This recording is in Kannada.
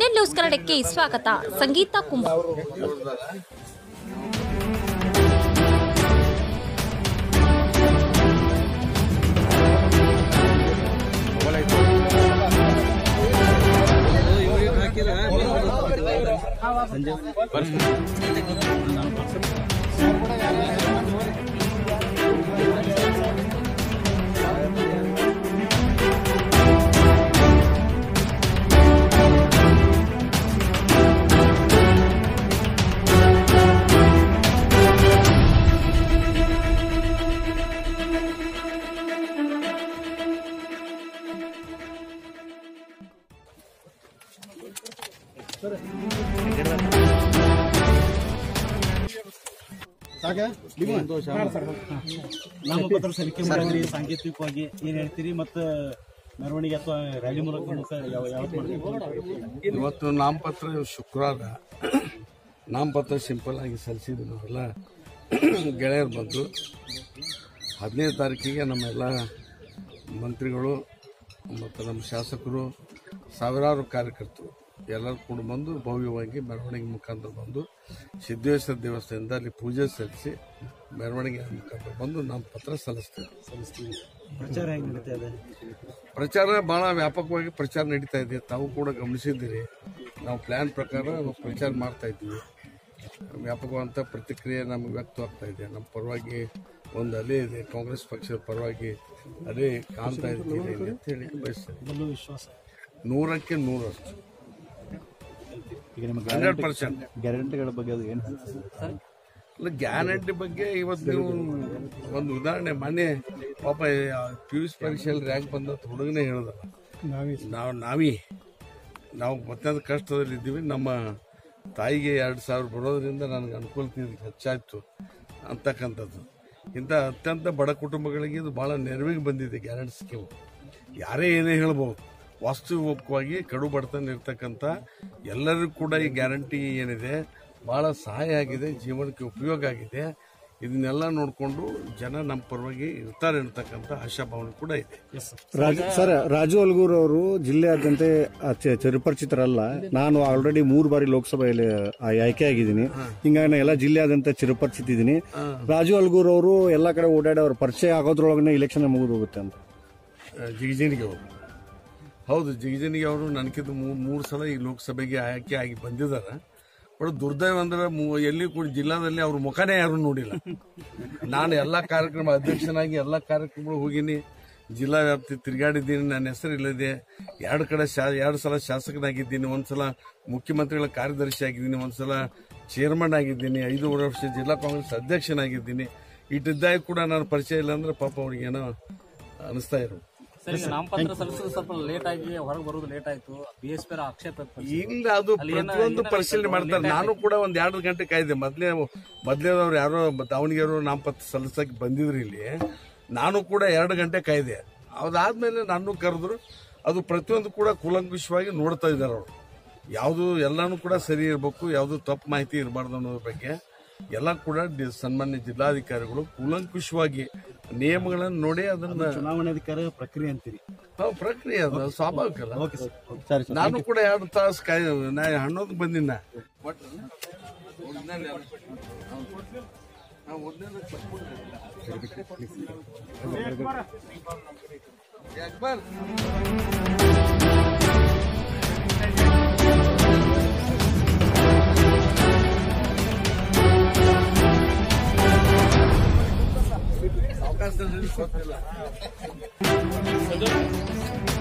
ಎನ್ ನ್ಯೂಸ್ ಕನ್ನಡಕ್ಕೆ ಸ್ವಾಗತ ಸಂಗೀತ ಕುಂಭ ನಾಮಪತ್ರ ಸಲ್ಲಿಕೆ ಮಾಡಿದ್ರಿ ಸಾಂಕೇತಿಕವಾಗಿ ಏನ್ ಹೇಳ್ತೀರಿ ಮತ್ತು ಮೆರವಣಿಗೆ ಅಥವಾ ರ್ಯಾಲಿ ಮೂಲಕ ಮೂಲಕ ಯಾವ ಯಾವತ್ತು ಮಾಡ್ತೀರಿ ಇವತ್ತು ನಾಮಪತ್ರ ಶುಕ್ರವಾರ ನಾಮಪತ್ರ ಸಿಂಪಲ್ ಆಗಿ ಸಲ್ಲಿಸಿದ್ವಿ ನಾವೆಲ್ಲ ಗೆಳೆಯರು ಬಂದು ಹದಿನೈದು ತಾರೀಕಿಗೆ ನಮ್ಮೆಲ್ಲ ಮಂತ್ರಿಗಳು ಮತ್ತು ನಮ್ಮ ಶಾಸಕರು ಸಾವಿರಾರು ಕಾರ್ಯಕರ್ತರು ಎಲ್ಲರೂ ಕೂಡ ಬಂದು ಭವ್ಯವಾಗಿ ಮೆರವಣಿಗೆ ಮುಖಾಂತರ ಬಂದು ಸಿದ್ದೇಶ್ವರ ದೇವಸ್ಥಾನದಿಂದ ಅಲ್ಲಿ ಪೂಜೆ ಸಲ್ಲಿಸಿ ಮೆರವಣಿಗೆ ಮುಖಾಂತರ ಬಂದು ನಾಮಪತ್ರ ಸಲ್ಲಿಸ್ತೇವೆ ಸಲ್ಲಿಸ್ತೀವಿ ಪ್ರಚಾರ ಹೆಂಗ್ ನಡೀತಾ ಇದೆ ಪ್ರಚಾರ ಬಹಳ ವ್ಯಾಪಕವಾಗಿ ಪ್ರಚಾರ ನಡೀತಾ ಇದೆ ತಾವು ಕೂಡ ಗಮನಿಸಿದ್ದೀರಿ ನಾವು ಪ್ಲಾನ್ ಪ್ರಕಾರ ಪ್ರಚಾರ ಮಾಡ್ತಾ ಇದ್ದೀವಿ ವ್ಯಾಪಕವಾದಂಥ ಪ್ರತಿಕ್ರಿಯೆ ನಮಗೆ ವ್ಯಕ್ತವಾಗ್ತಾ ಇದೆ ನಮ್ಮ ಪರವಾಗಿ ಒಂದು ಅಲೆ ಇದೆ ಕಾಂಗ್ರೆಸ್ ಪಕ್ಷದ ಪರವಾಗಿ ಅಲೆ ಕಾಣ್ತಾ ಇದ್ದೀರಿ ಅಂತ ಹೇಳಿ ಬಯಸ್ತೇನೆ ಇದರಲ್ಲೂ ವಿಶ್ವಾಸ ನೂರಕ್ಕೆ ನೂರಷ್ಟು ಈಗ ನಿಮಗೆ ಹಂಡ್ರೆಡ್ ಪರ್ಸೆಂಟ್ ಗ್ಯಾರಂಟಿಗಳ ಬಗ್ಗೆ ಅದು ಏನು ಹೇಳ್ತೀರಿ ಅಲ್ಲ ಗ್ಯಾರಂಟಿ ಬಗ್ಗೆ ಇವತ್ತು ನೀವು ಒಂದು ಉದಾಹರಣೆ ಮೊನ್ನೆ ಪಾಪ ಪಿ ಯು ಸಿ ಪರೀಕ್ಷೆಯಲ್ಲಿ ರ್ಯಾಂಕ್ ಬಂದ ಹುಡುಗನೇ ಹೇಳಿದಲ್ಲ ನಾವು ನಾವೀ ನಾವು ಮತ್ತೊಂದು ಕಷ್ಟದಲ್ಲಿದ್ದೀವಿ ನಮ್ಮ ತಾಯಿಗೆ ಎರಡು ಸಾವಿರ ಬರೋದ್ರಿಂದ ನನಗೆ ಅನುಕೂಲತೆ ಹೆಚ್ಚಾಯ್ತು ಅಂತಕ್ಕಂಥದ್ದು ಇಂಥ ಅತ್ಯಂತ ಬಡ ಕುಟುಂಬಗಳಿಗೆ ಇದು ಭಾಳ ನೆರವಿಗೆ ಬಂದಿದೆ ಗ್ಯಾರಂಟಿ ಸ್ಕೀಮ್ ಯಾರೇ ಏನೇ ಹೇಳ್ಬೋದು ವಾಸ್ತವಿಕವಾಗಿ ಕಡು ಬಡತನ ಇರ್ತಕ್ಕಂಥ ಎಲ್ಲರಿಗೂ ಕೂಡ ಈ ಗ್ಯಾರಂಟಿ ಏನಿದೆ ಭಾಳ ಸಹಾಯ ಆಗಿದೆ ಜೀವನಕ್ಕೆ ಉಪಯೋಗ ಆಗಿದೆ ಇದನ್ನೆಲ್ಲ ನೋಡಿಕೊಂಡು ಜನ ನಮ್ಮ ಪರವಾಗಿ ಇರ್ತಾರೆ ಅಂತಕ್ಕಂಥ ಆಶಾಭಾವನೆ ಕೂಡ ಇದೆ ರಾಜು ಸರ್ ರಾಜು ಅಲ್ಗೂರ್ ಅವರು ಜಿಲ್ಲೆಯಾದ್ಯಂತ ಆ ಚ- ಚಿರಪರಿಚಿತರಲ್ಲ ನಾನು ಆಲ್ರೆಡಿ ಮೂರು ಬಾರಿ ಲೋಕಸಭೆಯಲ್ಲಿ ಆ- ಆಯ್ಕೆ ಆಗಿದ್ದೀನಿ ಹಿಂಗಾಗಿ ನಾನು ಎಲ್ಲ ಜಿಲ್ಲೆಯಾದ್ಯಂತ ಚಿರಪರಿಚಿತ ಇದ್ದೀನಿ ರಾಜು ಅಲ್ಗೂರ್ ಅವರು ಎಲ್ಲ ಕಡೆ ಓಡಾಡಿ ಅವ್ರ ಪರಿಚಯ ಆಗೋದ್ರೊಳಗನೆ ಇಲೆಕ್ಷನ್ ಮುಗಿದು ಹೋಗುತ್ತೆ ಅಂತ ಜಿಗಜಿನಿಗೆ ಅವರು ಹೌದು ಜಿಗಜಿನಿಗೆ ಅವರು ನನಗಿಂತ ಮೂರು ಸಲ ಈ ಲೋಕಸಭೆಗೆ ಆಯ್ಕೆ ಆಗಿ ಬಂದಿದ್ದಾರೆ ಬಟ್ ದುರ್ದೈವ ಅಂದ್ರೆ ಮು- ಎಲ್ಲಿ ಕೂಡ ಜಿಲ್ಲಾದಲ್ಲಿ ಅವ್ರ ಮುಖನೇ ಯಾರು ನೋಡಿಲ್ಲ ನಾನು ಎಲ್ಲ ಕಾರ್ಯಕ್ರಮ ಅಧ್ಯಕ್ಷನಾಗಿ ಎಲ್ಲ ಕಾರ್ಯಕ್ರಮಗಳು ಹೋಗಿನಿ ಜಿಲ್ಲಾ ವ್ಯಾಪ್ತಿ ತಿರುಗಾಡಿದ್ದೀನಿ ನನ್ನ ಹೆಸರು ಇಲ್ಲದೆ ಎರಡು ಕಡೆ ಶಾ ಎರಡು ಸಲ ಶಾಸಕನಾಗಿದ್ದೀನಿ ಒಂದ್ಸಲ ಮುಖ್ಯಮಂತ್ರಿಗಳ ಕಾರ್ಯದರ್ಶಿ ಆಗಿದ್ದೀನಿ ಒಂದ್ಸಲ ಚೇರ್ಮನ್ ಆಗಿದ್ದೀನಿ ಐದೂವರೆ ವರ್ಷ ಜಿಲ್ಲಾ ಕಾಂಗ್ರೆಸ್ ಅಧ್ಯಕ್ಷನಾಗಿದ್ದೀನಿ ಇಟ್ಟಿದ್ದಾಗ ಕೂಡ ನಾನು ಪರಿಚಯ ಇಲ್ಲ ಅಂದ್ರೆ ಪಾಪ ಅವ್ರಿಗೇನೋ ಅನಿಸ್ತಾ ಇರೋ ಸರ್ ಈಗ ನಾಮಪತ್ರ ಸಲ್ಲಿಸೋದು ಸ್ವಲ್ಪ ಲೇಟ್ ಆಗಿ ಹೊರಗೆ ಬರೋದು ಲೇಟ್ ಆಯ್ತು ಬಿ ಎಸ್ ಪಿ ಆಕ್ಷೇಪ ವ್ಯಕ್ತಪಡಿಸಿದ್ರು. ಇಲ್ಲ ಅದು ಪ್ರತಿಯೊಂದು ಪರಿಶೀಲನೆ ಮಾಡ್ತಾರೆ ನಾನು ಕೂಡ ಒಂದ್ ಎರಡು ಗಂಟೆ ಕಾಯ್ದೆ ಮೊದ್ಲೇ ಮೊದ್ಲೇದವ್ರು ಯಾರೋ ದಾವಣಗೆರೆ ನಾಮಪತ್ರ ಸಲ್ಲಿಸಕ್ಕೆ ಬಂದಿದ್ರು ಇಲ್ಲಿ ನಾನು ಕೂಡ ಎರಡು ಗಂಟೆ ಕಾಯ್ದೆ ಅದಾದ್ಮೇಲೆ ನಾನು ಕರೆದ್ರು ಅದು ಪ್ರತಿಯೊಂದು ಕೂಡ ಕೂಲಂಕುಷವಾಗಿ ನೋಡ್ತಾ ಇದ್ದಾರೆ ಅವರು ಯಾವುದು ಎಲ್ಲಾನು ಕೂಡ ಸರಿ ಇರಬೇಕು ಯಾವುದು ತಪ್ಪು ಮಾಹಿತಿ ಇರಬಾರ್ದು ಅನ್ನೋದ್ರ ಬಗ್ಗೆ ಎಲ್ಲ ಕೂಡ ಡಿ- ಸನ್ಮಾನ್ಯ ಜಿಲ್ಲಾಧಿಕಾರಿಗಳು ಕೂಲಂಕುಷವಾಗಿ ನಿಯಮಗಳನ್ನು ನೋಡಿ ಅದನ್ನ ಚುನಾವಣಾಧಿಕಾರ ಪ್ರಕ್ರಿಯೆ ಅಂತೀರಿ ನಾವು ಪ್ರಕ್ರಿಯೆ ಅದು ಸ್ವಾಭಾವಿಕ ಅಲ್ಲ ಓಕೆ ಸರ್ ಸರಿ ಸರ್ ನಾನು ಕೂಡ ಎರಡು ತಾಸು ಕಾಯ್ ನಾ ಹಣ್ಣೋದು ಬಂದಿನ ಅವಕಾಶದಲ್ಲಿ ಗೊತ್ತಿಲ್ಲ